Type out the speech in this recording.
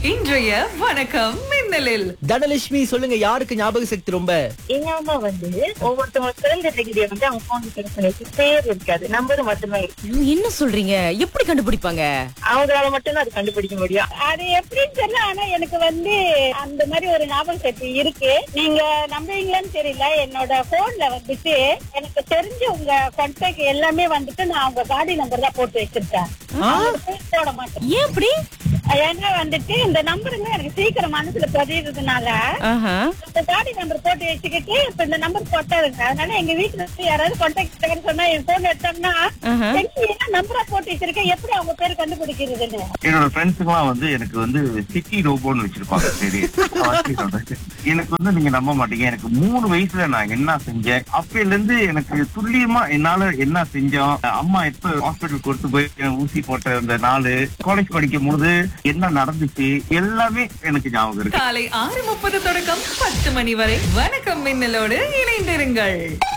இன்றைய வணக்கம் மின்னலில் தனலட்சுமி சொல்லுங்க யாருக்கு ஞாபக சக்தி ரொம்ப எங்க அம்மா வந்து ஒவ்வொருத்தவங்க பிறந்த தேதியை வந்து அவங்க போன் பண்ணி பேர் இருக்காது நம்பர் மட்டும்தான் இருக்கு ஐயோ, என்ன சொல்றீங்க எப்படி கண்டுபிடிப்பாங்க அவங்களால மட்டும்தான் அது கண்டுபிடிக்க முடியும் அது எப்படின்னு தெரியல ஆனா எனக்கு வந்து அந்த மாதிரி ஒரு ஞாபகம் சக்தி இருக்கு நீங்க நம்புவீங்களான்னு தெரியல என்னோட போன்ல வந்துட்டு எனக்கு தெரிஞ்ச உங்க கான்டாக்ட் எல்லாமே வந்துட்டு நான் அவங்க காடி நம்பர் தான் போட்டு வச்சிருக்கேன் அவங்க பேர் போட மாட்டேன் ஏன் அப்படி ஏன்னா வந்துட்டு இந்த நம்பருங்க எனக்கு சீக்கிரம் மனசுல பதியறதுனால ஆஹா. இந்த காடி நம்பர் போட்டு வச்சுக்கிட்டு இப்ப இந்த நம்பர் போட்டாருங்க அதனால எங்க வீட்டுல இருந்து யாராவது கான்டாக்ட் சொன்னா என் போன் எடுத்தாங்கன்னா ஆஹா. என்ன நம்பரா போட்டு வச்சிருக்கேன் எப்படி அவங்க பேர் கண்டுபிடிக்கிறதுன்னு என்னோட ஃப்ரெண்ட்ஸுக்குலாம் வந்து எனக்கு வந்து சிட்டி ரோபோன்னு வச்சிருப்பாங்க சரி வாசி சொல்றேன். எனக்கு வந்து நீங்க நம்ப மாட்டீங்க எனக்கு மூணு வயசுல நான் என்ன செஞ்சேன் அப்பையில இருந்து எனக்கு துல்லியமா என்னால என்ன செஞ்சோம் அம்மா எப்ப ஹாஸ்பிட்டல் கொண்டு போய் ஊசி போட்ட அந்த நாள் காலேஜ் படிக்கும் போது என்ன நடந்துச்சு எல்லாமே எனக்கு ஞாபகம் இருக்கு காலை ஆறு முப்பது தொடக்கம் பத்து மணி வரை வணக்கம் மின்னலோடு இணைந்திருங்கள்